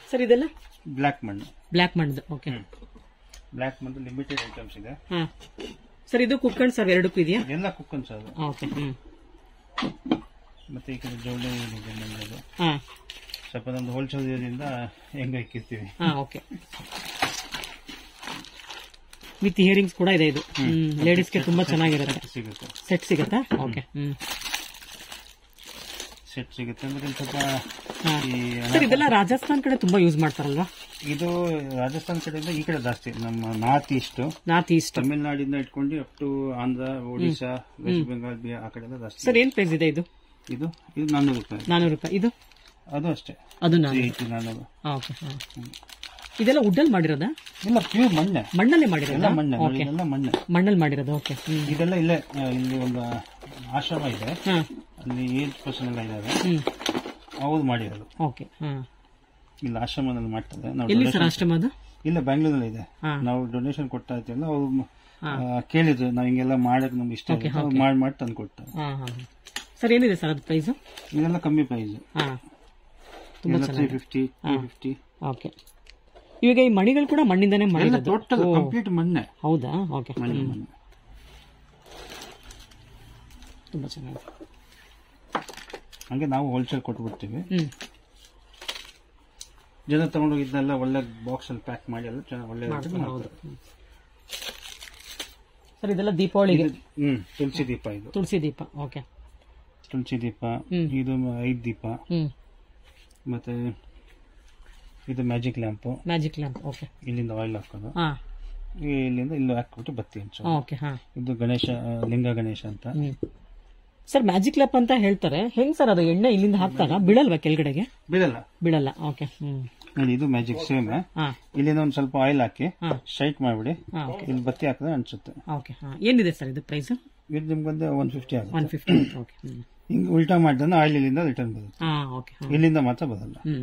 Sir ಇದೆಲ್ಲ black ಮಣ್ಣು black ಮಣ್ಣದು ಓಕೆ ಬ್ಲ್ಯಾಕ್ ಮಣ್ಣು ಲಿಮಿಟೆಡ್ ಐಟಮ್ಸ್ ಇದೆ ಹಾ ಸರ್ ಇದು ಕುಕ್ಕಣ್ ಸರ್ ಎರಡಕ್ಕೂ ಇದೆಯಾ ಎಲ್ಲ ಕುಕ್ಕನ್ಸ್ ಅದು ಓಕೆ ಹ್ಮ್ ಮತ್ತೆ ಈ ಕಡೆ ಜವಳಿ ಇದೆ ಮಣ್ಣದು ಹಾ ಸ್ವಲ್ಪ ನಮ್ದು ಹೋಲ್ಸೇಲ್ ಇದರಿಂದ ಹೆಂಗ ಇಕ್ಕಿರ್ತೀವಿ ಹಾ ಓಕೆ ವಿತ್ ಇಯರಿಂಗ್ಸ್ ಕೂಡ ಇದೆ ಇದು ಹ್ಮ್ ಲೇಡೀಸ್ಗೆ ತುಂಬಾ ಚೆನ್ನಾಗಿರುತ್ತೆ ಸಿಗುತ್ತೆ ಸೆಟ್ ಸಿಗತ್ತಾ ಓಕೆ ಹ್ಮ್ ಸೆಟ್ ಸಿಗುತ್ತೆ ಅಂದ್ರೆ ಇಲ್ಲಿ ಸ್ವಲ್ಪ ಹಾ ಈ ಸರ್ ಇದೆಲ್ಲ ರಾಜಸ್ಥಾನ್ ಕಡೆ ತುಂಬಾ ಯೂಸ್ ಮಾಡ್ತಾರಲ್ವಾ ಇದು ರಾಜಸ್ಥಾನ್ ಕಡೆಯಿಂದ ಈ ಕಡೆ ಜಾಸ್ತಿ ನಮ್ಮ ನಾರ್ತ್ ಈಸ್ಟ್ ನಾರ್ತ್ ಈಸ್ಟ್ ತಮಿಳ್ನಾಡಿಂದ ಇಟ್ಕೊಂಡು ಅಪ್ ಟು ಆಂಧ್ರ ಒಡಿಶಾ ವೆಸ್ಟ್ ಬೆಂಗಾಲ್ ಬಿಹಾರ್ ಆ ಕಡೆ ಎಲ್ಲ ಜಾಸ್ತಿ ಸರ್ ಏನ್ ಪ್ರೈಸ್ ಇದೆ ಇದು ಇದು ಇದು ನಾನ್ನೂರು ರೂಪಾಯಿ ನಾನೂರು ರೂಪಾಯಿ ಇದು ಅದು ಅಷ್ಟೇ ಅದು ನಾನು ಏಯ್ಟಿ ನಾನ್ನೂರು ಓಕೆ ಇದೆಲ್ಲ ವುಡ್ಡಲ್ಲಿ ಮಾಡಿರೋದಾ ಇಲ್ಲ ಪ್ಯೂರ್ ಮಣ್ಣೆ ಮಣ್ಣಲ್ಲೇ ಎಲ್ಲ ಮಾಡಿರೋದಾ ಮಣ್ಣೆ ನೋಡಿ, ಇದೆಲ್ಲ ಮಣ್ಣೆ ಮಣ್ಣಲ್ಲಿ ಮಾಡಿರೋದು ಓಕೆ ಹ್ಮ್ ಇದೆಲ್ಲ ಇಲ್ಲೇ ಆ, ಇಲ್ಲಿ ಒಂದು ಆಶ್ರಮ ಇದೆ ಹಾ ಅಲ್ಲಿ ಏಜ್ ಪರ್ಸನ್ ಎಲ್ಲ ಇದ್ದಾರೆ ಹ್ಮ್ ಅವ್ರು ಮಾಡಿರೋದು ಓಕೆ ಹಾ ಇಲ್ಲಿ ಆಶ್ರಮದಲ್ಲಿ ಮಾಡ್ತಾರೆ ನಾವು ಎಲ್ಲಿ donation- ಸರ್ ಆಶ್ರಮ ಅದು ಇಲ್ಲ ಬ್ಯಾಂಗ್ಳೂರಲ್ಲಿ ಇದೆ ಹಾ. ನಾವು ಡೊನೇಷನ್ ಕೊಡ್ತಾ ಇರ್ತೀವಲ್ಲ ಅವ್ರು ಆ, ಕೇಳಿದ್ರು ನಾವ್ ಹಿಂಗೆಲ್ಲ ಮಾಡಕ್ ನಮ್ಗೆ ಇಷ್ಟ ಆಗುತ್ತೆ ಅವ್ರು ಮಾಡಿ ಮಾಡಿ ತಂದು ಕೊಡ್ತಾರೆ ಹಾ ಹಾ ಸರ್ ಏನಿದೆ ಸರ್ ಅದು ಪ್ರೈಸು ಇದೆಲ್ಲ ಕಮ್ಮಿ ಪ್ರೈಸ್ ಹಾ ತುಂಬಾ three fifty three fifty okay ಇವಾಗ ಈ ಮಣಿಗಳು ಕೂಡ ಮಣ್ಣಿಂದಾನೇ ಎಲ್ಲ ಮಾಡಿರೋದು ಟೋಟಲ್ ಕಂಪ್ಲೀಟ್ ಮಣ್ಣೆ ಹೌದಾ ಓಕೆ ಮಣ್ಣೆ ಮಣ್ಣೆ ತುಂಬಾ ಚೆನ್ನಾಗಿದೆ ಹಂಗೆ ನಾವು ಹೋಲ್ಸೇಲ್ ಕೊಟ್ಬಿಡ್ತೀವಿ ಹ್ಮ್ ಜನ ತಗೊಂಡೋಗಿ ಇದನ್ನೆಲ್ಲ ಒಳ್ಳೆ ಬಾಕ್ಸ್ ಅಲ್ಲಿ ಪ್ಯಾಕ್ ಮಾಡಿ ಎಲ್ಲ ಚೆನ್ನಾಗಿ ಒಳ್ಳೆ ಹೌದು ಸರ್ ಇದೆಲ್ಲ ದೀಪಾವಳಿಗೆ ಹ್ಮ್ ತುಳಸಿ ದೀಪ ಇದು ತುಳಸಿ ದೀಪ ಓಕೆ ತುಳಸಿ ದೀಪ ಹ್ಮ್. ಇದು ಐದ್ ದೀಪ ಹ್ಮ್ ಮತ್ತೆ ಇದು magic lamp magic lamp okay ಇಲ್ಲಿಂದ ಆಯಿಲ್ ಹಾಕೋದು ಹಾ ಇಲ್ಲಿಂದ ಇಲ್ಲಿ ಹಾಕ್ಬಿಟ್ಟು ಬತ್ತಿ ಹಂಚು ಓಕೆ ಹಾ ಇದು ಗಣೇಶ ಆ, ಲಿಂಗ ಗಣೇಶ ಅಂತ ಹ್ಮ್ ಸರ್ ಮ್ಯಾಜಿಕ್ ಲ್ಯಾಂಪ್ ಅಂತ ಹೇಳ್ತಾರೆ ಹೆಂಗ್ ಸರ್ ಅದು ಎಣ್ಣೆ ಇಲ್ಲಿಂದ ಹಾಕ್ತಾಗ ಬೀಳಲ್ವಾ ಕೆಳಗಡೆಗೆ ಬಿಡಲ್ಲ ಬೀಳಲ್ಲ ಓಕೆ ಹ್ಮ್ ನೋಡಿ ಇದು ಮ್ಯಾಜಿಕ್ ಸೇಮ್ ಹಾ ಇಲ್ಲಿಂದ ಒಂದ್ ಸ್ವಲ್ಪ ಆಯಿಲ್ ಹಾಕಿ ಹಾ ಸ್ಟ್ರೈಟ್ ಮಾಡ್ಬಿಡಿ ಹಾ ಓಕೆ ಇಲ್ಲಿ ಬತ್ತಿ ಹಾಕಿದ್ರೆ ಅನ್ಸುತ್ತೆ ಓಕೆ ಹಾ ಏನಿದೆ ಸರ್ ಇದು ಪ್ರೈಸ್ ಇದು ನಿಮ್ಗೊಂದು ಒನ್ ಫಿಫ್ಟಿ ಆಗುತ್ತೆ ಒನ್ ಫಿಫ್ಟಿ ಓಕೆ ಹ್ಮ್ ಹಿಂಗೆ ಉಲ್ಟಾ ಮಾಡಿದ್ರೆ ಆಯಿಲ್ ಇಲ್ಲಿಂದ ರಿಟರ್ನ್ ಬರುತ್ತೆ ಹಾ ಓಕೆ ಹಾ ಇಲ್ಲಿಂದ ಮಾತ್ರ ಬರಲ್ಲ ಹ್ಮ್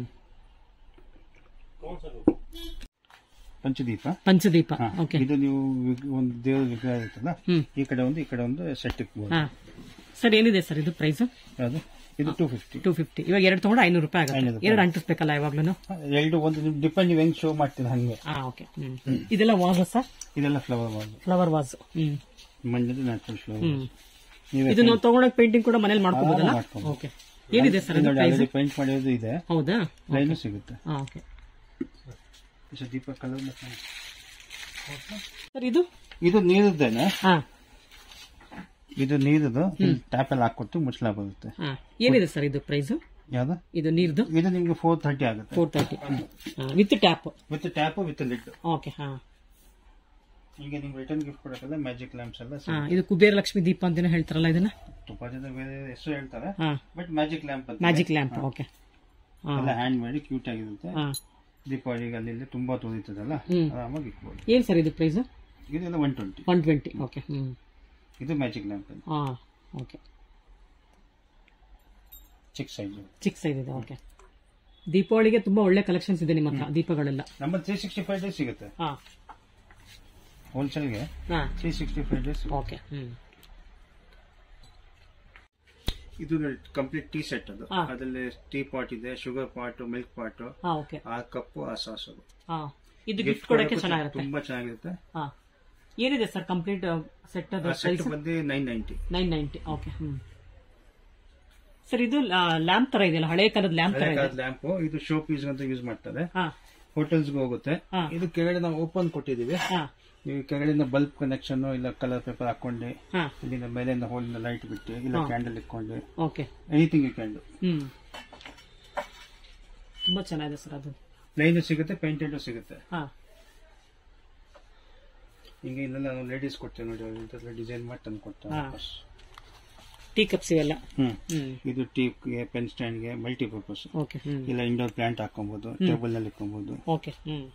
ಪಂಚದೀಪ ಪಂಚದೀಪ ಹಾ. ಓಕೆ ಇದು ನೀವು ವಿಗ್- ಒಂದು ದೇವರ ವಿಗ್ರಹ ಇರುತ್ತಲ್ಲ ಹ್ಮ್ ಈ ಕಡೆ ಒಂದು ಈ ಕಡೆ ಒಂದು ಸೆಟ್ ಇಕ್ಬೋದು ಹಾ ಸರ್ ಏನಿದೆ ಸರ್ ಇದು ಪ್ರೈಸ್ ಯಾವುದು ಇದು ಟೂ ಫಿಫ್ಟಿ ಟೂ ಫಿಫ್ಟಿ ಇವಾಗ ಎರಡು ತಗೊಂಡು ಐನೂರು ರೂಪಾಯಿ ಆಗುತ್ತೆ ಐನೂರು ರೂಪಾಯಿ. ಎರಡು ಅಂಟಿಸ್ಬೇಕಲ್ಲ ಯಾವಾಗ್ಲೂ ಎರಡು ಒಂದು ಡಿಪೆಂಡ್ ನೀವು ಹೆಂಗ್ ಶೋ ಮಾಡ್ತೀರ ಹಂಗೆ ಹಾ ಓಕೆ ಹ್ಮ್ ಇದೆಲ್ಲ ವಾಸ್ ಸರ್ ಇದೆಲ್ಲ flower vase flower vase hmm ಮಣ್ಣದು ನ್ಯಾಚುರಲ್ ಫ್ಲವರ್ ಹ್ಮ್ ನೀವೇ ಇದು ನಾವು ತಗೊಂಡೋಗಿ ಪೇಂಟಿಂಗ್ ಕೂಡ ಮನೇಲಿ ಮಾಡ್ಕೋಬಹುದಲ್ಲ ಹಾ, ಮಾಡ್ಕೊಬೋದು. ಓಕೆ ಏನಿದೆ ಸರ್ ಇದು ನೋಡಿ ಪ್ರೈಸ್ ಆಲ್ರೆಡಿ ಪೇಂಟ್ ಮಾಡೋದು ಇದೆ ಹೌದಾ ಲೈನು ಸಿಗುತ್ತೆ ಹಾ ಓಕೆ ಸೊ ದೀಪ ಕಲರ್ ಸರ್ ಇದು ಇದು ನೀರದ್ದೇನೆ ಹಾ ಇದು ನೀರದು ಟ್ಯಾಪ್ ಅಲ್ಲಿ ಹಾಕೊಟ್ಟು ಮುಚ್ಚಲ ಬರುತ್ತೆ ಹಾ ಏನಿದೆ ಸರ್ ಇದು ಪ್ರೈಸ್ ಯಾವ್ದು ಇದು ನೀರ್ದು ಇದು ನಿಮ್ಗೆ ಫೋರ್ ಥರ್ಟಿ ಆಗುತ್ತೆ four thirty with tap with tap with lid okay ಹಾ ಈಗ ನಿಮ್ಗೆ ರಿಟರ್ನ್ ಗಿಫ್ಟ್ ಕೊಡಕ್ಕೆಲ್ಲ ಮ್ಯಾಜಿಕ್ ಲ್ಯಾಂಪ್ಸ್ ಎಲ್ಲ ಹಾ ಇದು ಕುಬೇರ ಲಕ್ಷ್ಮಿ ದೀಪ ಅಂತಾನೆ ಹೇಳ್ತಾರಲ್ಲ ಇದನ್ನ ತುಂಬಾ ಜನ ಬೇರೆ ಹೆಸರು ಹೇಳ್ತಾರೆ ಹಾ ಬಟ್ ಮ್ಯಾಜಿಕ್ ಲ್ಯಾಂಪ್ ಅಂತ ಮ್ಯಾಜಿಕ್ ಲ್ಯಾಂಪ್ ಓಕೆ ಹಾ ಎಲ್ಲ ಹ್ಯಾಂಡ್ ಮಾಡಿ ಕ್ಯೂಟ್ ಆಗಿರುತ್ತೆ ಹಾ ದೀಪಾವಳಿಗೆ ಅಲ್ಲಿ ಇಲ್ಲಿ ತುಂಬಾ ತುಳಿತದಲ್ಲ ಹ್ಮ್. ಆರಾಮಾಗಿ ಇಟ್ಬೋದು ಏನ್ ಸರ್ ಇದು ಪ್ರೈಸ್ ಇದೆಲ್ಲ one twenty one twenty okay ಹ್ಮ್ ಇದು ಮ್ಯಾಜಿಕ್ ಲ್ಯಾಂಪ್ ಅಂತ ಹಾ ಓಕೆ ಚಿಕ್ಕ ಸೈಜ್ ಚಿಕ್ಕ ಸೈಜ್ ಇದೆ ಓಕೆ ದೀಪಾವಳಿಗೆ ತುಂಬಾ ಒಳ್ಳೆ ಕಲೆಕ್ಷನ್ಸ್ ಇದೆ ನಿಮ್ಮ ಹತ್ರ ದೀಪಗಳೆಲ್ಲ ನಮ್ಮ ತ್ರೀ ಸಿಕ್ಸ್ಟಿ ಫೈವ್ ಡೇಸ್ ಸಿಗುತ್ತೆ ಹಾ ಹೋಲ್ಸೇಲ್ಗೆ ಹಾ three sixty five days okay ಹ್ಮ್ ಇದು ಕಂಪ್ಲೀಟ್ ಟೀ ಸೆಟ್ ಅದು ಹಾ. ಅದರಲ್ಲಿ ಟೀ ಪಾಟ್ ಇದೆ ಶುಗರ್ ಪಾಟ್ ಮಿಲ್ಕ್ ಪಾಟ್ ಹಾ ಓಕೆ ಆ ಕಪ್ಪು ಆ ಸಾಸ್ ಅದು ಹಾ ಇದು ಗಿಫ್ಟ್ ಕೊಡಕ್ಕೆ ಚೆನ್ನಾಗಿರುತ್ತೆ ತುಂಬಾ ಚೆನ್ನಾಗಿರುತ್ತೆ ಹಾ ಏನಿದೆ ಸರ್ ಕಂಪ್ಲೀಟ್ ಸೆಟ್ ಅದು ಆ ಸೆಟ್ ಪ್ರೈಸ್ ಬಂದು nine ninety nine ninety okay hmm sir ಇದು ಲ್ಯಾಂಪ್ ತರ ಇದೆಯಲ್ಲ ಹಳೆ ಕಾಲದ ಲ್ಯಾಂಪ್ ತರ ಇದೆ ಲ್ಯಾಂಪ್ ಇದು ಶೋ ಪೀಸ್ ಅಂತ ಯೂಸ್ ಮಾಡ್ತಾರೆ ಹಾ ಹೋಟೆಲ್ಸ್ಗೆ ಹೋಗುತ್ತೆ ಹಾ. ಇದು ಕೆಳಗಡೆ ನಾವು ಓಪನ್ ಕೊಟ್ಟಿದೀವಿ ಹಾ ನೀವು ಕೆಳಗಡೆಯಿಂದ ಬಲ್ಬ್ ಕನೆಕ್ಷನ್ ಇಲ್ಲ ಕಲರ್ ಪೇಪರ್ ಹಾಕೊಂಡು ಹಾ ಇಲ್ಲಿಂದ ಮೇಲಿಂದ ಹೋಲಿಂದ ಲೈಟ್ ಬಿಟ್ಟು ಇಲ್ಲ ಕ್ಯಾಂಡಲ್ ಇಟ್ಕೊಂಡು okay anything you can do hmm ತುಂಬಾ ಚೆನ್ನಾಗಿದೆ ಸರ್ ಅದು ಲೈನ್ ಸಿಗುತ್ತೆ ಪೇಂಟೆಡ್ ಸಿಗುತ್ತೆ ಹಾ ಈಗ ಇಲ್ಲೆಲ್ಲ ನಾವು ಲೇಡೀಸ್ ಕೊಡ್ತೇವೆ ನೋಡಿ ಇಂಥದ್ದು ಡಿಸೈನ್ ಮಾಡಿ ತಂದು ಕೊಡ್ತೇವೆ ಹಾ. ವಾಪಸ್. ಟೀ ಕಪ್ಸ್ ಇವೆಲ್ಲ ಹ್ಮ್ ಹ್ಮ್ ಇದು ಟೀಪ್ಗೆ ಪೆನ್ ಸ್ಟ್ಯಾಂಡ್ಗೆ ಮಲ್ಟಿ ಪರ್ಪಸ್ ಓಕೆ ಹ್ಮ್ ಇಲ್ಲ ಇಂಡೋರ್ ಪ್ಲಾಂಟ್ ಹಾಕೊಬಹುದು ಟೇಬಲ್ ನಲ್ಲಿ ಇಟ್ಕೊಬಹುದು ಓಕೆ ಹ್ಮ್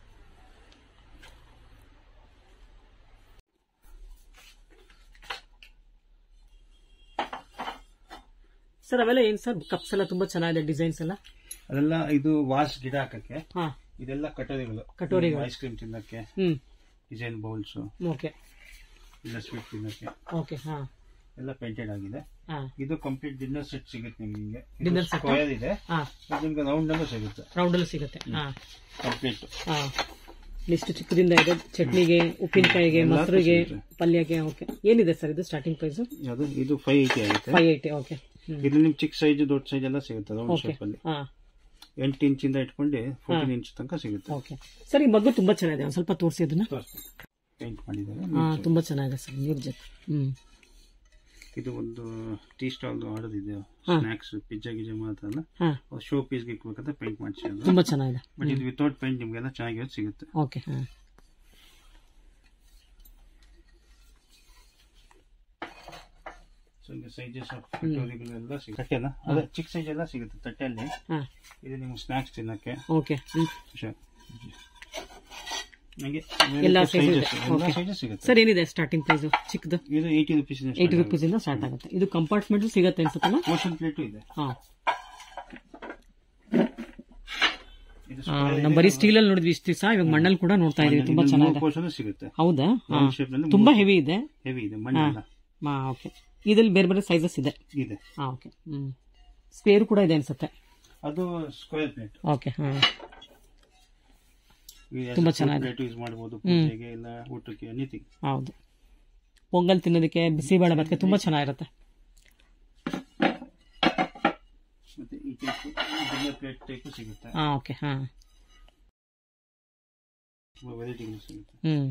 ಸರ್ ಅವೆಲ್ಲ ಏನ್ ಸರ್ ಕಪ್ಸ್ ಎಲ್ಲ ತುಂಬಾ ಚೆನ್ನಾಗಿದೆ ಡಿಸೈನ್ಸ್ ಎಲ್ಲ ಅದೆಲ್ಲ ಇದು ವಾಸ್ ಗಿಡ ಹಾಕಕ್ಕೆ ಹಾ ಇದೆಲ್ಲ ಕಟೋರಿಗಳು ಕಟೋರಿಗಳು. ಐಸ್ ಕ್ರೀಮ್ ತಿನ್ನಕ್ಕೆ ಹ್ಮ್ ಡಿಸೈನ್ ಬೌಲ್ಸ್ ಓಕೆ ಇಲ್ಲ ಸ್ವೀಟ್ ತಿನ್ನಕ್ಕೆ ಓಕೆ ಹಾ ಎಲ್ಲ ಪೇಂಟೆಡ್ ಆಗಿದೆ ಹಾ ಇದು ಕಂಪ್ಲೀಟ್ ಡಿನ್ನರ್ ಸೆಟ್ ಸಿಗುತ್ತೆ ನಿಮ್ಗೆ Dinner set? ಸ್ಕ್ವೇರ್ ಇದೆ ಹಾ ಅದು ನಿಮ್ಗೆ ರೌಂಡ್ ಅಲ್ಲೂ ಸಿಗುತ್ತೆ ರೌಂಡಲ್ಲಿ ಸಿಗುತ್ತೆ ಹಾ ಕಂಪ್ಲೀಟ್ ಹಾ ಲಿಸ್ಟ್ ಚಿಕ್ಕದಿಂದ ಇದೆ ಚಟ್ನಿಗೆ ಉಪ್ಪಿನಕಾಯಿಗೆ ಎಲ್ಲದಕ್ಕೂ ಮೊಸರಿಗೆ ಸಿಗುತ್ತೆ. ಪಲ್ಯಕ್ಕೆ ಓಕೆ ಏನಿದೆ ಸರ್ ಇದು ಸ್ಟಾರ್ಟಿಂಗ್ ಪ್ರೈಸ್ ಅದು ಇದು ಫೈವ್ ಏಯ್ಟಿ ಆಗುತ್ತೆ ಫೈವ್ ಏಯ್ಟಿ ಓಕೆ ಇದು ನಿಮ್ಗೆ ಚಿಕ್ಕ ಸೈಜ್ ದೊಡ್ಡ ಸೈಜ್ ಎಲ್ಲ ಸಿಗುತ್ತೆ ರೌಂಡ್ ಓಕೆ ಶೇಪ್ ಅಲ್ಲಿ ಹಾ ಎಂಟು ಇಂಚಿಂದ ಇಟ್ಕೊಂಡು ಫೋರ್ಟೀನ್ ಇಂಚ್ ತನಕ ಸಿಗುತ್ತೆ ಓಕೆ ಸರ್ ಈ ಮಗು ತುಂಬಾ ಚೆನ್ನಾಗಿದೆ ಒಂದ್ ಸ್ವಲ್ಪ ತೋರಿಸಿ ಅದನ್ನ ಪೇಂಟ್ ಮಾಡಿದ್ದಾರೆ ಹಾ ತುಂಬಾ ಚೆನ್ನಾಗಿದೆ ಸರ್ ನೀರ್ ಜೊತೆ ಹ್ಮ್ ಇದು ಒಂದು ಟೀ ಸ್ಟಾಲ್ ಆರ್ಡರ್ ಇದೆ ಹಾ. ಸ್ನಾಕ್ಸ್ ಪಿಜ್ಜಾ ಗಿಜ್ಜಾ ಮಾತ್ರ ಅಲ್ಲ ಹಾ ಶೋ ಪೀಸ್ಗೆ ಇಕ್ಬೇಕಂತ ಪೇಂಟ್ ಮಾಡಿಸಿರೋದು ತುಂಬಾ ಚೆನ್ನಾಗಿದೆ ಬಟ್ ಇದು ವಿತೌಟ್ ಪೇಂಟ್ ನಿಮ್ಗೆಲ್ಲ ಚೆನ್ನಾಗಿರೋದು ಸಿಗುತ್ತೆ ಓಕೆ ಹಾ ಸೊ ಈಗ ಸೈಜಸ್ ಆಫ್ ಎಲ್ಲ ಸಿಗುತ್ತೆ ತಟ್ಟೆನ ಅದೇ ಚಿಕ್ಕ ಸೈಜ್ ಎಲ್ಲ ಸಿಗುತ್ತೆ ತಟ್ಟೆಯಲ್ಲಿ ಹಾ ಇದು ನಿಮ್ಗೆ ಸ್ನಾಕ್ಸ್ ತಿನ್ನಕ್ಕೆ ಓಕೆ ಹ್ಮ್ ಹುಷಾರ್. ಹಂಗೆ ಎಲ್ಲ ಸೈಜಸ್ sizes, ಎಲ್ಲ okay. ಸೈಜಸ್ ಸಿಗುತ್ತೆ ಸರ್ ಏನಿದೆ ಸ್ಟಾರ್ಟಿಂಗ್ ಪ್ರೈಸ್ ಚಿಕ್ಕದು ಇದು ಏಯ್ಟಿ ರುಪೀಸ್ ಏಯ್ಟಿ ರುಪೀಸ್ ಇಂದ ಸ್ಟಾರ್ಟ್ ಆಗುತ್ತೆ ಇದು ಕಂಪಾರ್ಟ್ಮೆಂಟ್ ಸಿಗತ್ತೆ ಅನ್ಸುತ್ತಲ್ಲ ಮೋಷನ್ ಪ್ಲೇಟು ಇದೆ ಹಾ ಇದು ಆ, ನಾವು ಬರೀ ಸ್ಟೀಲ್ ಅಲ್ಲಿ ನೋಡಿದ್ವಿ ಇಷ್ಟು ದಿವಸ ಇವಾಗ ಮಣ್ಣಲ್ಲಿ ಕೂಡ ನೋಡ್ತಾ ಇದೀವಿ ತುಂಬಾ ಚೆನ್ನಾಗಿದೆ ಪೋರ್ಷನ್ ಸಿಗುತ್ತೆ ಹೌದಾ ಹಾ. ರೌಂಡ್ ಶೇಪ್ ನಲ್ಲಿ ತುಂಬಾ ಹೆವಿ ಇದೆ ಹೆವಿ ಇದೆ ಮಣ್ಣೆಲ್ಲ ಹಾ ಓಕೆ ಇದ್ರಲ್ಲಿ ಬೇರೆ ಬೇರೆ ಸೈಜಸ್ ಇದೆ ಇದೆ ಹಾ ಓಕೆ ಹ್ಮ್ ಸ್ಪೇರ್ ಕೂಡ ಇದೆ ಅನ್ಸುತ್ತೆ ಅದು ಸ್ಕ್ವೇರ್ ಪ್ಲೇಟ್ ಓಕೆ ಹಾ ತುಂಬಾ ಚೆನ್ನಾಗಿದೆ. ಪ್ಲೇಟ್ ಯೂಸ್ ಮಾಡಬಹುದು ಪೂಜೆಗೆ ಇಲ್ಲ ಊಟಕ್ಕೆ ಎನಿಥಿಂಗ್ ಹೌದು ಪೊಂಗಲ್ ತಿನ್ನೋದಕ್ಕೆ ಬಿಸಿಬೇಳೆ ಭಾತ್ಗೆ ತುಂಬಾ ಚೆನ್ನಾಗಿರುತ್ತೆ ಮತ್ತೆ ಈ ಟೈಪ್ ಡಿನ್ನರ್ ಪ್ಲೇಟ್ ಟೈಪ್ ಸಿಗುತ್ತೆ ಹಾ ಓಕೆ ಹಾ ತುಂಬಾ ವೆರೈಟಿಗಳು ಸಿಗುತ್ತೆ ಹ್ಮ್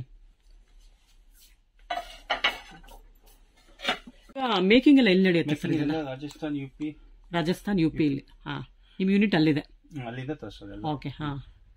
ಮೇಕಿಂಗ್ ಎಲ್ಲ ಎಲ್ಲಿ ನಡೆಯುತ್ತೆ ಸರ್ ಇದೆಲ್ಲ ಇದೆಲ್ಲ Rajasthan U P Rajasthan U P ಇಲ್ಲಿ ಹಾ ನಿಮ್ ಯೂನಿಟ್ ಅಲ್ಲಿದೆ ಅಲ್ಲಿಂದ ತರಿಸೋದೆಲ್ಲ ಓಕೆ ಹಾ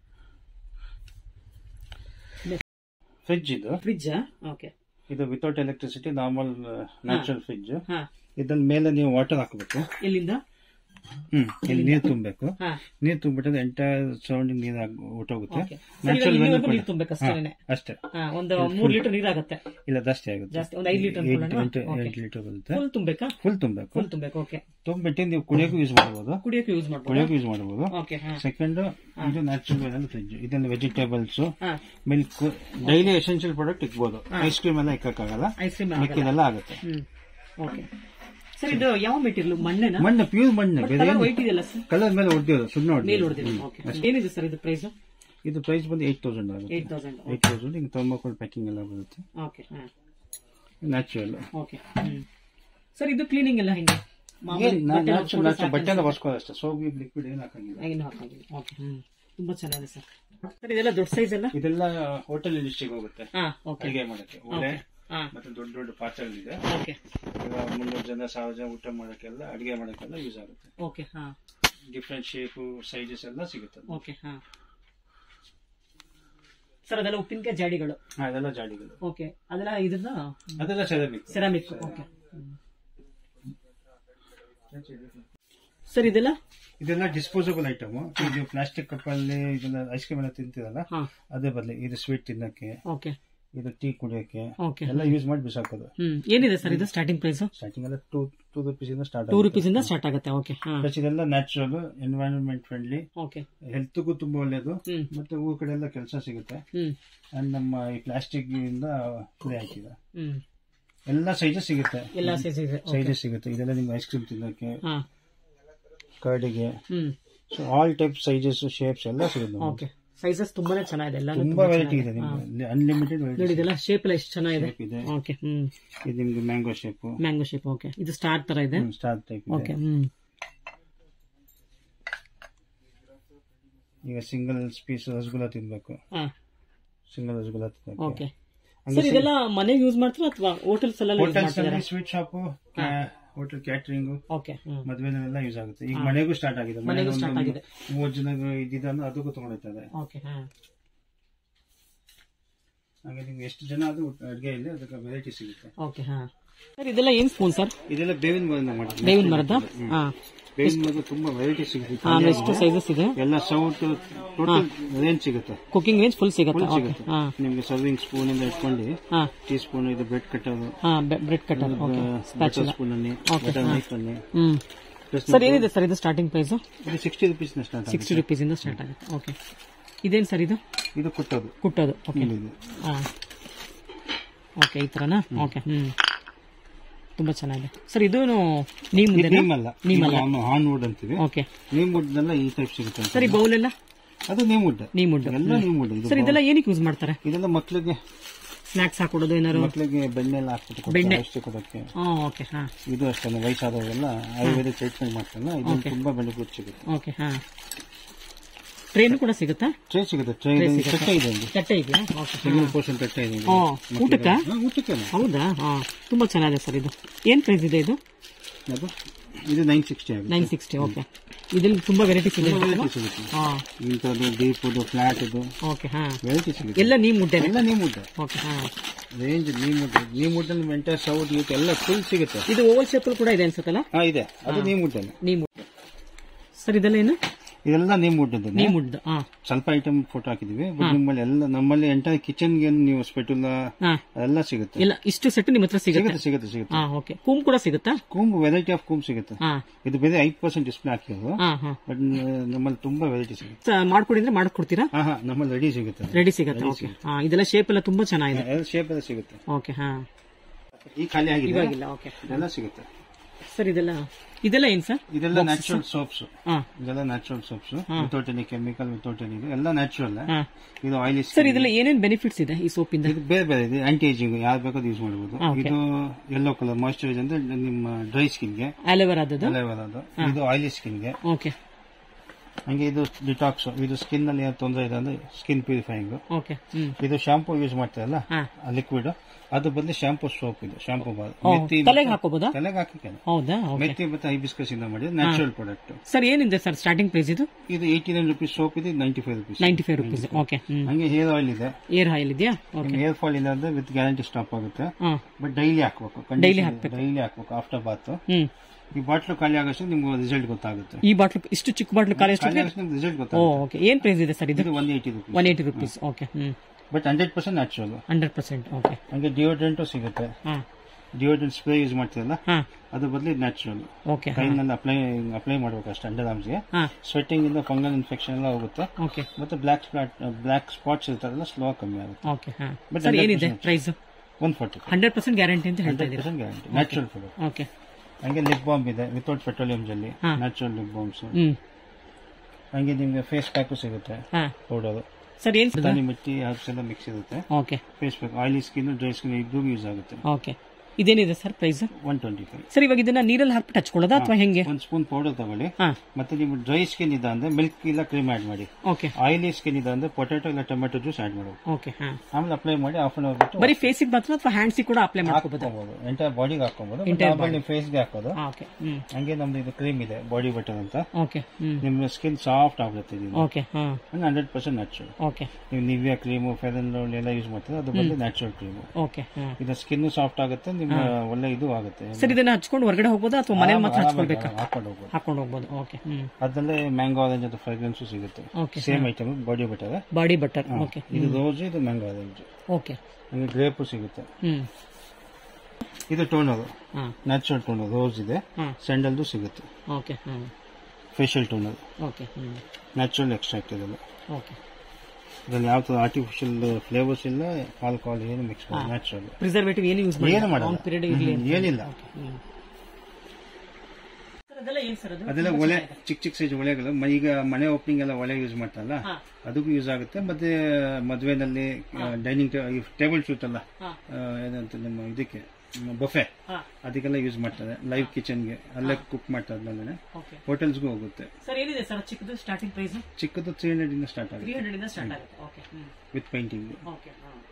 ಫ್ರಿಡ್ಜ್ ಇದು ಫ್ರಿಜ್ ಓಕೆ ಇದು without electricity normal natural fridge ಹಾ ಇದ್ರಲ್ಲಿ ಮೇಲೆ ನೀವು ವಾಟರ್ ಹಾಕಬೇಕು ಎಲ್ಲಿಂದ ಹ್ಮ್ ಇಲ್ಲಿ ನೀರು ತುಂಬಬೇಕು ಹಾ ನೀರು ತುಂಬಿಟ್ಟರೆ ಎಂಟೈರ್ ಸರೌಂಡಿಂಗ್ ನೀರು ಹೊಟ್ಟೋಗುತ್ತೆ ಓಕೆ ಸರ್ ಇವಾಗ ಇಲ್ಲಿವರೆಗೂ ನೀರು ತುಂಬಬೇಕಷ್ಟೇನೆ ಅಷ್ಟೇ ಹಾ ಒಂದು ಮೂರ್ ಲೀಟರ್ ನೀರ್ ಆಗುತ್ತೆ ಇಲ್ಲ ಜಾಸ್ತಿ ಆಗುತ್ತೆ ಜಾಸ್ತಿ ಒಂದು ಐದು ಲೀಟರ್ ಎಂಟು ಎಂಟು ಎಂಟು ಲೀಟರ್ ಬರುತ್ತೆ ಫುಲ್ ತುಂಬಬೇಕಾ ಫುಲ್ ತುಂಬಬೇಕು ಫುಲ್ ತುಂಬಬೇಕು ಓಕೆ ತುಂಬಿಟ್ಟು ನೀವು ಕುಡಿಯೋಕೆ ಯೂಸ್ ಮಾಡ್ಬೋದು ಕುಡಿಯೋಕೆ ಯೂಸ್ ಮಾಡ್ಬೋದು ಕುಡಿಯೋಕೆ ಯೂಸ್ ಮಾಡ್ಬೋದು ಓಕೆ ಹಾ ಸೆಕೆಂಡ್ ಇದು ನ್ಯಾಚುರಲ್ ಫ್ರಿಡ್ಜ್ ಇದೆಲ್ಲ ವೆಜಿಟೇಬಲ್ಸ್ ಹಾ ಮಿಲ್ಕ್ ಡೈಲಿ ಎಸೆನ್ಷಿಯಲ್ ಪ್ರಾಡಕ್ಟ್ ಇಕ್ಬೋದು ಐಸ್ ಕ್ರೀಮ್ ಎಲ್ಲ ಇಕ್ಕಾಗಲ್ಲ ಐಸ್ ಕ್ರೀಮ್ ಮಿಕ್ಕಿದೆಲ್ಲ ಆಗುತ್ತೆ ಹ್ಮ್ ಓಕೆ ಸರ್ ಇದು ಯಾವ ಮೆಟೀರಿಯಲ್ ಮಣ್ಣೇನಾ ಮಣ್ಣು ಪ್ಯೂರ್ ಮಣ್ಣು ಬೇರೆ ಕಲರ್ ವೈಟ್ ಇದೆಯಲ್ಲ ಸರ್ ಕಲರ್ ಮೇಲೆ ಹೊಡೆದಿರೋದು ಸುಣ್ಣ ಮೇಲ್ ಹೊಡೆದಿರೋದು ಹೊಡೆದಿಲ್ಲ ಓಕೆ ಏನಿದೆ ಸರ್ ಇದು ಪ್ರೈಸ್ ಇದು ಪ್ರೈಸ್ ಬಂದು ಏಟ್ ತೌಸಂಡ್ ಆಗುತ್ತೆ ಏಟ್ ತೌಸಂಡ್ ಏಟ್ ತೌಸಂಡ್ ಹಿಂಗೆ ಥರ್ಮೋಕೋಲ್ ಪ್ಯಾಕಿಂಗ್ ಎಲ್ಲ ಬರುತ್ತೆ ಓಕೆ ಹಾ ನ್ಯಾಚುರಲ್ ಓಕೆ ಸರ್ ಇದು ಕ್ಲೀನಿಂಗ್ ಎಲ್ಲ ಹೆಂಗೆ ಮಾಮೂಲಿ ಬಟ್ಟೆ ನ್ಯಾಚುರಲ್ ಬಟ್ಟೆ ಎಲ್ಲ ಒರ್ಸ್ಕೋದು ಅಷ್ಟೇ ಸೋಪ್ ಲಿಕ್ವಿಡ್ ಏನು ಹಾಕಂಗಿಲ್ಲ ಏನು ಹಾಕೊಂಡಿಲ್ಲ ಓಕೆ ಹ್ಮ್ ತುಂಬಾ ಚೆನ್ನಾಗಿದೆ ಸರ್ ಸರ್ ಇದೆಲ್ಲ ದೊಡ್ಡ ಸೈಜ್ ಎಲ್ಲ ಇದೆಲ್ಲ ಹೋಟೆಲ್ ಇಂಡಸ್ಟ್ರಿಗೆ ಹೋಗುತ್ತೆ ಹಾ ಓಕೆ ಅಡಿಗೆ ಮಾಡಕ್ಕೆ ಒಲೆ ಹಾ ಮತ್ತೆ ದೊಡ್ಡ ದೊಡ್ಡ ಪಾತ್ರೆಗಳಿದೆ ಓಕೆ ಇವಾಗ ಮುನ್ನೂರು ಜನ ಸಾವಿರ ಜನ ಊಟ ಮಾಡೋಕ್ಕೆಲ್ಲ ಅಡಿಗೆ ಮಾಡೋಕ್ಕೆಲ್ಲ ಯೂಸ್ ಆಗುತ್ತೆ ಓಕೆ ಹಾ ಡಿಫ್ರೆಂಟ್ ಶೇಪು ಸೈಜಸ್ ಎಲ್ಲ ಸಿಗುತ್ತೆ ಓಕೆ ಹಾ ಸರ್ ಅದೆಲ್ಲ ಉಪ್ಪಿನಕಾಯಿ ಜಾಡಿಗಳು ಹಾ, ಅದೆಲ್ಲ ಜಾಡಿಗಳು ಓಕೆ ಅದೆಲ್ಲ ಇದನ್ನ ಅದೆಲ್ಲ ಸೆರಾಮಿಕ್ ಸೆರಾಮಿಕ್ ಓಕೆ ಸರ್ ಇದೆಲ್ಲ ಇದೆಲ್ಲ ಡಿಸ್ಪೋಸಬಲ್ ಐಟಮ್ ಇದು ಪ್ಲಾಸ್ಟಿಕ್ ಕಪ್ಪಲ್ಲಿ ಇದನ್ನ ಐಸ್ ಕ್ರೀಮ್ ಎಲ್ಲ ತಿಂತೀರಲ್ಲ ಹಾ ಅದೇ ಬದಲಿ ಇದು ಸ್ವೀಟ್ ತಿನ್ನಕ್ಕೆ ಓಕೆ ಇದು ಟೀ ಕುಡಿಯೋಕೆ ಓಕೆ ಎಲ್ಲ ಯೂಸ್ ಮಾಡಿ ಬಿಸಾಕೋದು ಹ್ಮ್ ಏನಿದೆ ಸರ್ ಇದು ಸ್ಟಾರ್ಟಿಂಗ್ ಪ್ರೈಸ್ ಸ್ಟಾರ್ಟಿಂಗ್ ಎಲ್ಲ ಟೂ ಟೂ ರುಪೀಸ್ ಇಂದ ಸ್ಟಾರ್ಟ್ ಟೂ ರುಪೀಸ್ ಇಂದ ಸ್ಟಾರ್ಟ್ ಆಗುತ್ತೆ ಓಕೆ ಹಾ ಪ್ಲಸ್ ಇದೆಲ್ಲ ನ್ಯಾಚುರಲ್ ಎನ್ವೈರನ್ಮೆಂಟ್ ಫ್ರೆಂಡ್ಲಿ ಓಕೆ ಹೆಲ್ತ್ಗೂ ತುಂಬಾ ಒಳ್ಳೇದು ಹ್ಮ್ ಮತ್ತೆ ಊರ್ ಕಡೆ ಎಲ್ಲ ಕೆಲಸ ಸಿಗುತ್ತೆ ಹ್ಮ್ ಅಂಡ್ ನಮ್ಮ ಈ ಪ್ಲಾಸ್ಟಿಕ್ ಇಂದ ಫ್ರೀ ಹಾಕಿದೆ ಹ್ಮ್ ಎಲ್ಲ ಸೈಜಸ್ ಸಿಗುತ್ತೆ ಎಲ್ಲ ಸೈಜ್ ಇದೆ ಸೈಜಸ್ ಸಿಗುತ್ತೆ ಇದೆಲ್ಲ ನಿಮ್ಗೆ ಐಸ್ ಕ್ರೀಮ್ ತಿನ್ನೋಕೆ ಹಾ ಕರ್ಡಿಗೆ ಹ್ಮ್ so all type sizes shapes ಎಲ್ಲ ಸಿಗುತ್ತೆ ನಮ್ಗೆ. ಓಕೆ ಸೈಜಸ್ ತುಂಬಾನೇ ಚೆನ್ನಾಗಿದೆ ಎಲ್ಲ ತುಂಬಾ ವೆರೈಟಿ ಇದೆ ನಿಮ್ಗೆ ಅನ್ಲಿಮಿಟೆಡ್ ವೆರೈಟಿ ನೋಡಿ ಇದೆಲ್ಲ ಶೇಪ್ ಎಲ್ಲ ಎಷ್ಟು ಚೆನ್ನಾಗಿದೆ ಶೇಪ್ ಇದೆ ಓಕೆ ಹ್ಮ್ ಇದು ನಿಮ್ಗೆ mango shape mango shape okay ಇದು ಸ್ಟಾರ್ ತರ ಇದೆ ಸ್ಟಾರ್ ಟೈಪ್ ಇದೆ ಓಕೆ ಹ್ಮ್ ಈಗ ಸಿಂಗಲ್ ಪೀಸ್ ರಸಗುಲ್ಲ ತಿನ್ಬೇಕು ಹಾ ಸಿಂಗಲ್ ರಸಗುಲ್ಲ ತಿನ್ಬೇಕು ಓಕೆ ಸರ್ ಇದೆಲ್ಲ ಮನೆಗೆ ಯೂಸ್ ಮಾಡ್ತೀರಾ ಅಥವಾ ಹೋಟೆಲ್ಸ್ ಎಲ್ಲ ಯೂಸ್ ಹೋಟೆಲ್ಸ್ ಮಾಡ್ತೀರಾ ಅಲ್ಲಿ sweet shop hotel catering okay ಹ್ಮ್ ಮದ್ವೆನೆಲ್ಲ ಯೂಸ್ ಆಗುತ್ತೆ ಈಗ ಮನೆಗೂ ಸ್ಟಾರ್ಟ್ ಆಗಿದೆ ಮನೆಗೂ ಮನೆಗೆ ಸ್ಟಾರ್ಟ್ ಆಗಿದೆ ಮೂವತ್ತು ಜನ ಇದ್ದಿದ್ದ ಅಂದ್ರೆ ಅದಕ್ಕೂ ತಗೊಂಡಿರ್ತಾರೆ ಓಕೆ ಹಾ ಹಾಗೆ ನಿಮ್ಗೆ ಎಷ್ಟು ಜನ ಅದು ಅಡುಗೆ ಇಲ್ಲಿ ಅದಕ್ಕೆ ವೆರೈಟಿ ಸಿಗುತ್ತೆ ಓಕೆ ಹಾ ಸರ್ ಇದೆಲ್ಲ ಏನ್ ಸ್ಪೂನ್ ಸರ್ ಇದೆಲ್ಲ ಬೇವಿನ ಮರದಿಂದ ಮಾಡಿದ್ರೆ ಬೇವಿನ ಮರದ ಹಾ ಬೇವಿನ ಮರದ ತುಂಬಾ ವೆರೈಟಿ ಸಿಗುತ್ತೆ ಹಾ, ಎಷ್ಟು ಸೈಜಸ್ ಇದೆ ಎಲ್ಲ ಸೌಟ್ ಟೋಟಲ್ ರೇಂಜ್ ಸಿಗುತ್ತೆ ಕುಕಿಂಗ್ ರೇಂಜ್ ಫುಲ್ ಸಿಗುತ್ತೆ ಓಕೆ ಸಿಗುತ್ತೆ ಹಾ ನಿಮ್ಗೆ ಸರ್ವಿಂಗ್ ಸ್ಪೂನ್ ಇಂದ ಇಟ್ಕೊಂಡು ಹಾ ಟೀ ಸ್ಪೂನ್ ಇದು ಬ್ರೆಡ್ ಕಟ್ಟರ್ ಹಾ bread cutter okay butter spoon ಅಲ್ಲಿ ಬಟರ್ ನೈಫ್ ಅಲ್ಲಿ ಹ್ಮ್ ಪ್ಲಸ್ ಸರ್ ಏನಿದೆ ಸರ್ ಇದು ಸ್ಟಾರ್ಟಿಂಗ್ ಪ್ರೈಸ್ ಇದು ಸಿಕ್ಸ್ಟಿ ರುಪೀಸ್ ನ ಸ್ಟಾರ್ಟ್ ಸಿಕ್ಸ್ಟಿ ರುಪೀಸ್ ಇಂದ ಸ್ಟಾರ್ಟ್ ಆಗುತ್ತೆ ಓಕೆ ಇದೇನು ಸರ್ ಇದು ಇದು ಕೊಟ್ಟದು ಕುಟ್ಟೋದು ಓಕೆ ಇಲ್ಲಿದೆ ಹಾ ಓಕೆ ಈ ಥರನಾ ಓಕೆ ಹ್ಮ್ ತುಂಬಾ ಚೆನ್ನಾಗಿದೆ ಸರ್ ಇದು ನೀಮ್ ಇದು ನೀಮ್ ಅಲ್ಲ ನೀಮಲ್ಲ. ಹಾನ್ ವುಡ್ ಅಂತೀವಿ ಓಕೆ ನೀಮ್ ವುಡ್ ಎಲ್ಲ ಈ ಟೈಪ್ ಸಿಗುತ್ತೆ ಅಂತ. ಸರ್ ಈ ಬೌಲ್ ಎಲ್ಲ ಅದು ನೀಮ್ ವುಡ್ ನೀಮ್ ವುಡ್ ಎಲ್ಲ ನೀಮ್ ವುಡ್ ಇದು ಸರ್ ಇದೆಲ್ಲ ಏನಕ್ಕೆ ಯೂಸ್ ಮಾಡ್ತಾರೆ ಇದೆಲ್ಲ ಮಕ್ಳಿಗೆ ಸ್ನಾಕ್ಸ್ ಹಾಕೊಡೋದು ಏನಾರು ಮಕ್ಳಿಗೆ ಬೆಣ್ಣೆ ಎಲ್ಲ ಹಾಕ್ಬಿಟ್ಟು ಬೆಣ್ಣೆ. ಕೊಡ್ತಾರೆ, ಔಷಧಿ ಕೊಡೋಕ್ಕೆ ಹಾ ಓಕೆ ಹಾ ಇದು ಅಷ್ಟೇ ವಯಸ್ಸಾದವರೆಲ್ಲ ಆಯುರ್ವೇದಿಕ್ ಟ್ರೀಟ್ಮೆಂಟ್ ಮಾಡ್ತಾರಲ್ಲ ಇದು ತುಂಬಾ ಬೆನಿಫಿಟ್ ಸಿಗುತ್ತೆ ಓಕೆ ಹಾ ಟ್ರೈನ್ ಕೂಡ ಸಿಗುತ್ತಾ ಟ್ರೇ ಸಿಗುತ್ತೆ ಟ್ರೇ ತಟ್ಟೆ ಇದೆ ಒಂದು ತಟ್ಟೆ ಇದೆಯಾ ಓಕೆ ಸಿಂಗಲ್ ಪೋರ್ಷನ್ ತಟ್ಟೆ ಇದೆ ಇದು. ಹಾ ಊಟಕ್ಕ ಹಾ, ಊಟಕ್ಕೆ ಹೌದಾ ಹಾ ತುಂಬಾ ಚೆನ್ನಾಗಿದೆ ಸರ್ ಇದು ಏನ್ ಪ್ರೈಸ್ ಇದೆ ಇದು ಅದು ಇದು ನೈನ್ ಸಿಕ್ಸ್ಟಿ ಆಗುತ್ತೆ ನೈನ್ ಸಿಕ್ಸ್ಟಿ ಓಕೆ ಇದ್ರಲ್ಲಿ ತುಂಬಾ ವೆರೈಟೀಸ್ ಇದೆ ವೆರೈಟಿ ಸಿಗುತ್ತೆ ಹಾ ಇಂಥದ್ದು ಡೀಪ್ ಫ್ಲಾಟ್ ಇದು ಓಕೆ ಹಾ ವೆರೈಟಿ ಸಿಗುತ್ತೆ ಎಲ್ಲ ನೀಮ್ ಮುಡ್ಡೆನೆ ಎಲ್ಲ ನೀವು ಮುದ್ದೆ ಓಕೆ ಹಾ ರೇಂಜ್ ನೀವು ಮುದ್ದೆ ನೀವು ಮುಡ್ಡಲ್ಲಿ ಮೆಂಟೆ ಸೌಟ್ ಗೀಟ್ ಎಲ್ಲ ಫುಲ್ ಸಿಗುತ್ತೆ ಇದು ಓವಲ್ ಶೇಪ್ ಕೂಡ ಇದೆ ಅನ್ಸುತ್ತಲ್ಲ ಹಾ ಇದೆ ಅದು ನೀವು ಮುದ್ದೆನೆ ನೀಮ್ ಮುಡ್ಡೆ ಸರ್ ಇದೆಲ್ಲ ಏನು ಇದೆಲ್ಲ ನೀವು ಮುದ್ದೆನೆ ನೀಮ್ ಮುಡ್ಡ ಹಾ ಸ್ವಲ್ಪ ಐಟಮ್ ಫೋಟೋ ಹಾಕಿದೀವಿ ಬಟ್ ನಿಮ್ಮಲ್ಲಿ ಎಲ್ಲ ನಮ್ಮಲ್ಲಿ ಎಂಟರ್ ಕಿಚನ್ ಗೆ ನೀವು ಸ್ಪೆಟುಲ್ಲ ಹಾ ಎಲ್ಲ ಸಿಗುತ್ತೆ ಇಲ್ಲ ಇಷ್ಟು ಸೆಟ್ ನಿಮ್ಮ ಹತ್ರ ಸಿಗುತ್ತೆ ಸಿಗುತ್ತೆ ಸಿಗುತ್ತೆ ಸಿಗುತ್ತೆ ಹಾ ಓಕೆ ಕೂಮ್ ಕೂಡ ಸಿಗುತ್ತಾ ಕೂಂಬ್ ವೆರೈಟಿ ಆಫ್ ಕೂಂಬ್ ಸಿಗುತ್ತೆ ಹಾ ಇದು ಬೇರೆ ಐದು ಪರ್ಸೆಂಟ್ ಡಿಸ್ಪ್ಲೇ ಹಾಕಿರೋದು ಹಾ ಹಾ ಬಟ್ ನಮ್ಮಲ್ಲಿ ತುಂಬಾ ವೆರೈಟಿ ಸಿಗುತ್ತೆ ಸ- ಮಾಡ್ಕೊಡಿದ್ರೆ ಮಾಡ್ಕೊಡ್ತೀರಾ ಹಾ ಹಾ ನಮ್ಮಲ್ಲಿ ರೆಡಿ ಸಿಗುತ್ತೆ ರೆಡಿ ಸಿಗುತ್ತೆ ಓಕೆ ಹಾ ಇದೆಲ್ಲ ಶೇಪ್ ಎಲ್ಲ ತುಂಬಾ ಚೆನ್ನಾಗಿದೆ ಎಲ್ಲ ಶೇಪ್ ಎಲ್ಲ ಸಿಗುತ್ತೆ ಓಕೆ ಹಾ ಈ ಖಾಲಿ ಆಗಿದೆ ಇವಾಗಿಲ್ಲ ಓಕೆ ಇದೆಲ್ಲ ಸಿಗುತ್ತೆ ಸರ್ ಇದೆಲ್ಲ ಇದೆಲ್ಲ ಏನ್ ಸರ್ ಇದೆಲ್ಲ ನ್ಯಾಚುರಲ್ ಸೋಪ್ಸ್ ಹಾ ಇದೆಲ್ಲ natural soaps without any chemical without any ಇದು ಎಲ್ಲ ನ್ಯಾಚುರಲ್ ಹಾ ಇದು ಆಯಿಲಿ ಸರ್ ಇದೆಲ್ಲ ಏನೇನ್ ಬೆನಿಫಿಟ್ಸ್ ಇದೆ ಈ ಸೋಪಿಂದ ಇದು ಬೇರೆ ಬೇರೆ ಇದೆ ಆಂಟಿ ಏಜಿಂಗ್ ಯಾರು ಬೇಕಾದ್ರೂ ಯೂಸ್ ಮಾಡಬಹುದು ಇದು ಯೆಲ್ಲೋ ಕಲರ್ ಮಾಯಿಶ್ಚರೈಸ್ ಅಂದ್ರೆ ನಿಮ್ಮ ಡ್ರೈ ಸ್ಕಿನ್ಗೆ ಅಲೋವೆರಾದದು ಅದು ಇದು ಆಯಿಲಿ ಸ್ಕಿನ್ಗೆ ಓಕೆ ಹಂಗೆ ಇದು ಡಿಟಾಕ್ಸ್ ಇದು ಸ್ಕಿನ್ ನಲ್ಲಿ ಏನು ತೊಂದರೆ ಇದೆ ಅಂದ್ರೆ ಸ್ಕಿನ್ ಪ್ಯೂರಿಫೈಯಿಂಗ್ ಓಕೆ ಹ್ಮ್ ಇದು ಶಾಂಪೂ ಯೂಸ್ ಮಾಡ್ತಾರಲ್ಲ ಹಾ ಲಿಕ್ವಿಡ್ ಅದು ಬದಲು ಶಾಂಪೂ ಸೋಪ್ ಇದು ಶಾಂಪೂ ಬಾಲ್ ಓ, ಮೆತ್ತಿ ತಲೆಗೆ ಹಾಕೋಬೋದಾ ತಲೆಗೆ ಹಾಕಕ್ಕೆ ಹೌದಾ ಓಕೆ ಮೆತ್ತಿ ಮತ್ತೆ ಹೈಬಿಸ್ಕಸ್ ಇಂದ ಮಾಡಿದ ನ್ಯಾಚುರಲ್ ಪ್ರಾಡಕ್ಟ್ ಸರ್ ಏನಿದೆ ಸರ್ ಸ್ಟಾರ್ಟಿಂಗ್ ಪ್ರೈಸ್ ಇದು ಇದು ಏಯ್ಟಿ ನೈನ್ ರುಪೀಸ್ ಸೋಪ್ ಇದೆ ninety five rupees ninety five rupees okay ಹ್ಮ್ ಹಂಗೆ ಹೇರ್ ಆಯಿಲ್ ಇದೆ ಏರ್ ಆಯಿಲ್ ಇದೆಯಾ ಓಕೆ ಹೇರ್ ಫಾಲ್ ಇಲ್ಲ ಅಂದ್ರೆ ವಿತ್ ಗ್ಯಾರಂಟಿ ಸ್ಟಾಪ್ ಆಗುತ್ತೆ ಹಾ ಬಟ್ ಡೈಲಿ ಹಾಕ್ಬೇಕು Daily ಹಾಕ್ಬೇಕು. ಡೈಲಿ ಹಾಕ್ಬೇಕು ಆಫ್ಟರ್ ಬಾತ್ ಹ್ಮ್ ಈ ಬಾಟ್ಲು ಖಾಲಿ ಆಗೋಷ್ಟು ನಿಮ್ಗೆ ರಿಸಲ್ಟ್ ಗೊತ್ತಾಗುತ್ತೆ ಈ ಬಾಟ್ಲು ಇಷ್ಟು ಚಿಕ್ಕ ಬಾಟ್ಲು ಖಾಲಿ ಎಷ್ಟು ಖಾಲಿ ಆಗೋಷ್ಟು ನಿಮ್ಗೆ ರಿಸಲ್ಟ್ ಓ ಗೊತ್ತಾಗುತ್ತೆ ಓಕೆ ಏನ್ ಪ್ರೈಸ್ ಇದೆ ಸರ್ ಇದು ಇದು one eighty rupees one eighty rupees okay ಹ್ಮ್ but hundred percent natural hundred percent okay ಹಂಗೆ ಡಿಯೋಡ್ರೆಂಟು ಸಿಗುತ್ತೆ ಹಾ ಡಿಯೋಡ್ರೆಂಟ್ ಸ್ಪ್ರೇ ಯೂಸ್ ಮಾಡ್ತೀರಲ್ಲ ಹಾ ಅದು ಬದಲು ನ್ಯಾಚುರಲ್ ಓಕೆ ಕೈನಲ್ಲಿ ಅಪ್ಲೈ ಅಪ್ಲೈ ಮಾಡ್ಬೇಕು ಅಷ್ಟೇ ಅಂಡರ್ ಆರ್ಮ್ಸ್ಗೆ ಹಾ ಸ್ವೆಟ್ಟಿಂಗ್ ಇಂದ ಫಂಗಲ್ ಇನ್ಫೆಕ್ಷನ್ ಎಲ್ಲ ಹೋಗುತ್ತೆ ಓಕೆ ಮತ್ತೆ ಬ್ಲಾಕ್ ಸ್ಪಾಟ್ ಬ್ಲಾಕ್ ಸ್ಪಾಟ್ಸ್ ಇರ್ತಾರಲ್ಲ ಸ್ಲೋ ಕಮ್ಮಿ ಆಗುತ್ತೆ ಓಕೆ ಹಾ But ಸರ್ 100% ಏನಿದೆ price one forty hundred percent guarantee ಅಂತ ಹೇಳ್ತಾ ಹಂಡ್ರೆಡ್ ಇದ್ದೀರಾ percent guarantee natural food okay ಹಂಗೆ ಲಿಪ್ ಬಾಂಬ್ ಇದೆ ವಿತೌಟ್ ಪೆಟ್ರೋಲಿಯಂ ಜಲ್ಲಿ ಹಾ. ನ್ಯಾಚುರಲ್ ಲಿಪ್ ಬಾಂಬ್ಸ್ ಹ್ಮ್ ಹಂಗೆ ನಿಮ್ಗೆ ಫೇಸ್ ಪ್ಯಾಕು ಸಿಗುತ್ತೆ ಹಾ ಪೌಡರ್ ಸರ್ ಏನ್ ತಾನಿ ಮಿಟ್ಟಿ ಹರ್ಬ್ಸ್ ಎಲ್ಲ ಮಿಕ್ಸ್ ಇರುತ್ತೆ okay face pack oily skin dry skin ಇಬ್ಬರಿಗೂ ಯೂಸ್ ಆಗುತ್ತೆ ಓಕೆ ಇದೇನಿದೆ sir price one twenty five sir ಇವಾಗ ಇದನ್ನ ನೀರಲ್ಲಿ ಹಾಕ್ಬಿಟ್ಟು ಹಚ್ಕೊಳ್ಳೋದಾ ಅಥವಾ ಹೆಂಗೆ ಒಂದು ಸ್ಪೂನ್ ಪೌಡರ್ ತಗೊಳ್ಳಿ ಹಾ ಮತ್ತೆ ನೀವು ಡ್ರೈ ಸ್ಕಿನ್ ಇದೆ ಅಂದ್ರೆ ಮಿಲ್ಕ್ ಇಲ್ಲ ಕ್ರೀಮ್ ಆಡ್ ಮಾಡಿ ಓಕೆ ಆಯಿಲಿ ಸ್ಕಿನ್ ಇದೆ ಅಂದ್ರೆ ಪೊಟ್ಯಾಟೊ ಇಲ್ಲ ಟೊಮೆಟೊ ಜ್ಯೂಸ್ ಆಡ್ ಮಾಡಬೇಕು ಓಕೆ ಹಾ ಆಮೇಲೆ ಅಪ್ಲೈ ಮಾಡಿ ಹಾಫ್ ಅನ್ ಅವರ್ ಬಿಟ್ಟು ಬರೀ ಫೇಸಿಗೆ ಮಾತ್ರ ಅಥವಾ ಹ್ಯಾಂಡ್ಸಿಗೆ ಕೂಡ ಅಪ್ಲೈ ಮಾಡ್ಕೋಬಹುದು ಹಾಕೋಬಹುದು ಎಂಟೈರ್ ಬಾಡಿಗೆ ಹಾಕೋಬಹುದು Entire ಆಮೇಲೆ ಫೇಸ್ಗೆ ಹಾಕೋದು ಓಕೆ ಹ್ಮ್ ಹಂಗೆ ನಮ್ದು ಇದು ಕ್ರೀಮ್ ಇದೆ ಬಾಡಿ ಬಟರ್ ಅಂತ ಓಕೆ ಹ್ಮ್ ನಿಮ್ಮ ಸ್ಕಿನ್ ಸಾಫ್ಟ್ ಆಗುತ್ತೆ ಇದು ಓಕೆ ಹಾ ಹಂಡ್ರೆಡ್ ಪರ್ಸೆಂಟ್ ನ್ಯಾಚುರಲ್ ಓಕೆ ನೀವು ನಿವ್ಯ ಕ್ರೀಮು ಫೆದನ್ ಲೋಲ್ ಎಲ್ಲ ಯೂಸ್ ಮಾಡ್ತೀರಾ ಅದು ಬಂದು ನ್ಯಾಚುರಲ್ ಕ್ರೀಮು ಓಕೆ ಹಾ ಇದು ಸ್ಕಿನ್ ಸಾಫ್ಟ್ ಆಗುತ್ತೆ ನಿಮ್ಮ ಒಳ್ಳೆ ಇದು ಆಗುತ್ತೆ ಸರ್ ಇದನ್ನ ಹಚ್ಕೊಂಡು ಹೊರಗಡೆ ಹೋಗ್ಬೋದಾ ಅಥವಾ ಮನೇಲಿ ಮಾತ್ರ ಹಚ್ಕೊಳ್ಬೇಕಾ ಹಾಕೊಂಡು ಹೋಗ್ಬೋದು ಹಾಕೊಂಡು ಹೋಗ್ಬೋದು ಓಕೆ ಹ್ಮ್ ಅದಲ್ಲೇ ಮ್ಯಾಂಗೋ ಆರೆಂಜ್ ಅಂತ ಫ್ರೆಗ್ರೆನ್ಸ್ ಸಿಗುತ್ತೆ okay same item body butter body butter okay ಇದು ರೋಸ್ ಇದು ಮ್ಯಾಂಗೋ ಆರೆಂಜ್ ಓಕೆ ಹಂಗೆ ಗ್ರೇಪು ಸಿಗುತ್ತೆ ಹ್ಮ್ ಇದು ಟೋನರ್ ಹಾ ನ್ಯಾಚುರಲ್ ಟೋನರ್ ರೋಸ್ ಇದೆ ಹಾ ಸ್ಯಾಂಡಲ್ದು ಸಿಗುತ್ತೆ ಓಕೆ ಹ್ಮ್ ಫೇಶಿಯಲ್ ಟೋನರ್ ಓಕೆ ಹ್ಮ್ ನ್ಯಾಚುರಲ್ ಎಕ್ಸ್ಟ್ರಾಕ್ಟ್ ಇದೆಲ್ಲ ಓಕೆ ಇದ್ರಲ್ಲಿ ಯಾವ ಥರ ಆರ್ಟಿಫಿಷಿಯಲ್ ಫ್ಲೇವರ್ಸ್ ಇಲ್ಲ ಆಲ್ಕೋಹಾಲ್ ಏನು ಮಿಕ್ಸ್ ಮಾಡಿ ನ್ಯಾಚುರಲ್ ಪ್ರಿಸರ್ವೇಟಿವ್ ಏನು ಯೂಸ್ ಮಾಡಿ ಏನು ಮಾಡಲ್ಲ. ಲಾಂಗ್ ಪೀರಿಯಡ್ ಇರಲಿ ಹ್ಮ್, ಏನಿಲ್ಲ ಅದೆಲ್ಲ ಏನ್ ಸರ್ ಅದು ಅದೆಲ್ಲ ಒಲೆ ಚಿಕ್ಕ ಚಿಕ್ಕ ಸೈಜ್ ಒಲೆಗಳು ಮ- ಈಗ ಮನೆ ಓಪನಿಂಗ್ ಎಲ್ಲ ಒಲೆ ಯೂಸ್ ಮಾಡ್ತಾರಲ್ಲ ಹಾ. ಅದಕ್ಕೂ ಯೂಸ್ ಆಗುತ್ತೆ ಮತ್ತೆ ಮದುವೆನಲ್ಲಿ ಡೈನಿಂಗ್ ಟೇಬಲ್ ಶೂಟ್ ಅಲ್ಲ ಹಾ. ಆ, ಏನಂತ ನಮ್ಮ ಇದಕ್ಕೆ ಬಫೆ ಹಾ ಅದಕ್ಕೆಲ್ಲ ಯೂಸ್ ಮಾಡ್ತಾರೆ ಲೈವ್ ಕಿಚನ್ಗೆ ಅಲ್ಲೇ ಕುಕ್ ಮಾಡ್ತಾರೆ ಓಕೆ ಹೋಟೆಲ್ಸ್ಗೂ ಹೋಗುತ್ತೆ ಸರ್ ಏನಿದೆ ಸರ್ ಚಿಕ್ಕದು ಸ್ಟಾರ್ಟಿಂಗ್ ಪ್ರೈಸ್ ಚಿಕ್ಕದು ತ್ರೀ ಹಂಡ್ರೆಡ್ ಇಂದ ಸ್ಟಾರ್ಟ್ ತ್ರೀ ಆಗುತ್ತೆ ಹಂಡ್ರೆಡ್ ಇಂದ ಸ್ಟಾರ್ಟ್ ಆಗುತ್ತೆ ಓಕೆ ಹ್ಮ್ with painting okay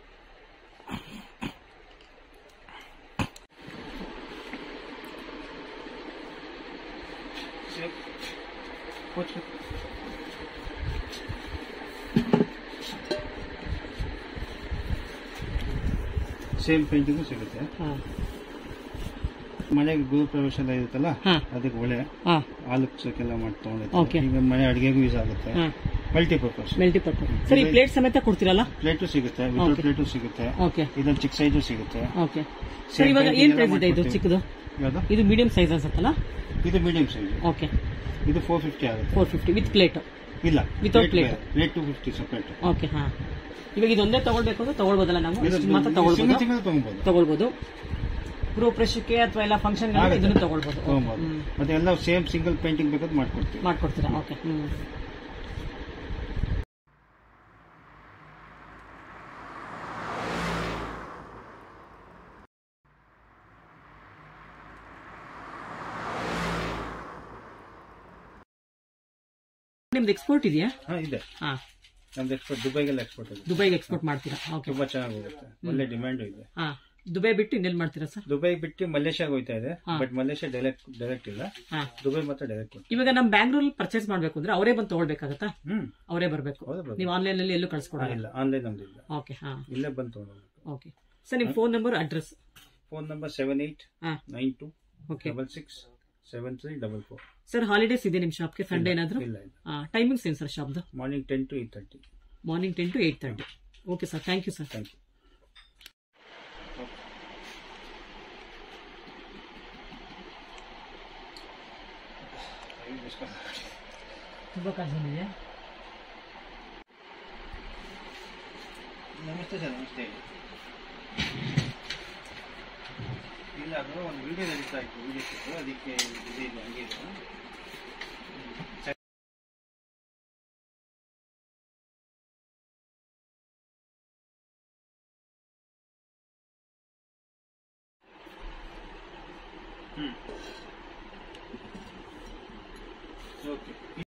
same painting ಸಿಗುತ್ತೆ ಹಾಂ ಮನೆಗೆ ಗೃಹ ಪ್ರವೇಶ ಎಲ್ಲ ಇರುತ್ತಲ್ಲ ಹಾ. ಅದಕ್ಕೆ ಒಲೆ ಹಾಂ ಆಲಕ್ಸಕ್ಕೆಲ್ಲ ಮಾಡಿ Okay. ತಗೊಂಡಿರ್ತಾರೆ ಈಗ ಮನೆ ಅಡಿಗೆಗೂ ಯೂಸ್ ಆಗುತ್ತೆ ಹಾಂ ಮಲ್ಟಿಪರ್ಪಸ್ ಮೆಲ್ಟಿಪಟ್ಟು ಸರ್ ಈ ಪ್ಲೇಟ್ ಸಮೇತ ಕೊಡ್ತೀರಲ್ಲ ಪ್ಲೇಟು ಸಿಗುತ್ತೆ ವಿತೌಟ್ ಪ್ಲೇಟು ಸಿಗುತ್ತೆ ಓಕೆ ಇದೊಂದು ಚಿಕ್ಕ ಸೈಜು ಸಿಗುತ್ತೆ ಓಕೆ ಸರ್ ಇವಾಗ ಏನ್ ಪ್ರೈಸ್ ಇದೆ ಇದು ಚಿಕ್ಕದು ಯಾವುದು ಇದು ಮೀಡಿಯಂ ಸೈಜ್ ಅನ್ಸುತ್ತಲ್ಲ ಇದು ಮೀಡಿಯಂ ಸೈಜ್ ಓಕೆ ಇದು ಫೋರ್ ಫಿಫ್ಟಿ ಆಗುತ್ತೆ ಫೋರ್ ಫಿಫ್ಟಿ ವಿತ್ ಪ್ಲೇಟ್ ಇಲ್ಲ Without plate. Rate two fifty separate okay ಹಾಂ ಇವಾಗ ಇದೊಂದೇ ತಗೊಳ್ಬೇಕು ಅಂದ್ರೆ ತಗೊಳ್ಬೋದಲ್ಲ ನಾವು ಇಷ್ಟು ಮಾತ್ರ ತಗೊಳ್ಬೋದು ಸಿಂಗಲ್ ಸಿಂಗಲ್ ತಗೊಬೋದು ತಗೊಳ್ಬೋದು ಗೃಹಪ್ರವೇಶಕ್ಕೆ ಅಥವಾ ಎಲ್ಲ ಫಂಕ್ಷನ್ ಆಗುತ್ತೆ. ಇದನ್ನು ತಗೊಳ್ಬೋದು ತಗೊಬೋದು ಹ್ಮ್. ಮತ್ತೆ ಎಲ್ಲ ಸೇಮ್ ಸಿಂಗಲ್ ಪೇಂಟಿಂಗ್ ಬೇಕಾದ್ರೆ ಮಾಡ್ಕೊಡ್ತೀವಿ ಮಾಡ್ಕೊಡ್ತೀರಾ ಓಕೆ ಹ್ಮ್ ನಿಮ್ದು ಎಕ್ಸ್ಪೋರ್ಟ್ ಇದೆಯಾ ಹಾ ಇದೆ ಹಾ ನಮ್ದು ಎಕ್ಸ್ಪೋರ್ಟ್ ದುಬೈಗೆಲ್ಲ ಎಕ್ಸ್ಪೋರ್ಟ್ ಇದೆ ದುಬೈಗೆ ಎಕ್ಸ್ಪೋರ್ಟ್ ಮಾಡ್ತೀರಾ ಓಕೆ ತುಂಬಾ ಚೆನ್ನಾಗಿ ಹೋಗುತ್ತೆ ಒಳ್ಳೆ ಡಿಮ್ಯಾಂಡ್ ಇದೆ ಹಾ ದುಬೈ ಬಿಟ್ಟು ಇನ್ನೆಲ್ಲಿ ಮಾಡ್ತೀರಾ ಸರ್ ದುಬೈ ಬಿಟ್ಟು ಮಲೇಷ್ಯಾಗ ಹೋಯ್ತಾ ಇದೆ ಹಾ. ಬಟ್ ಮಲೇಷ್ಯಾ ಡೈರೆಕ್ಟ್ ಡೈರೆಕ್ಟ್ ಇಲ್ಲ ಹಾ ದುಬೈ ಮಾತ್ರ ಡೈರೆಕ್ಟ್ ಕೊಡ್ತೀವಿ ಇವಾಗ ನಮ್ ಬ್ಯಾಂಗ್ಳೂರಲ್ಲಿ ಪರ್ಚೇಸ್ ಮಾಡ್ಬೇಕು ಅಂದ್ರೆ ಅವರೇ ಬಂದು ತಗೊಳ್ಬೇಕಾಗತ್ತಾ ಹ್ಮ್ ಅವರೇ ಬರಬೇಕು ಹೌದು brother. ನೀವು ಆನ್ಲೈನ್ ಅಲ್ಲಿ ಎಲ್ಲೂ ಹಾ, ಕಳ್ಸ್ಕೊಡಲ್ಲ ಇಲ್ಲ ಆನ್ಲೈನ್ ನಮ್ದು ಇಲ್ಲ ಓಕೆ ಹಾ ಇಲ್ಲೇ ಬಂದು ತೊಗೊಂಡೋಗ್ಬೇಕು ಓಕೆ ಸರ್ ನಿಮ್ phone number address phone number seven eight ಹಾ nine two okay double six seven three double four sir holidays ಇದೆ ನಿಮ್ ಶಾಪ್ಗೆ ಸಂಡೇ ಏನಾದ್ರು ಇಲ್ಲ ಇಲ್ಲ ಟೈಮಿಂಗ್ಸ್ ಏನು ಸರ್ ಶಾಪ್ದು morning ten to eight thirty morning ten to eight thirty okay sir thank you sir thank you ತುಂಬಾ ಕಾಸು ಬಂದಿದೆಯಾ ನಮಸ್ತೆ ಸರ್ ನಮಸ್ತೆ ಇಲ್ಲ ಅದು ಒಂದು ವಿಡಿಯೋ ನಡೀತಾ ಇತ್ತು ವಿಡಿಯೋ ಸಿಕ್ತು ಅದಕ್ಕೆ ಇದು ಇದೆ ಹಂಗೆ ಇದೆ ಹ್ಮ್ ಓಕೆ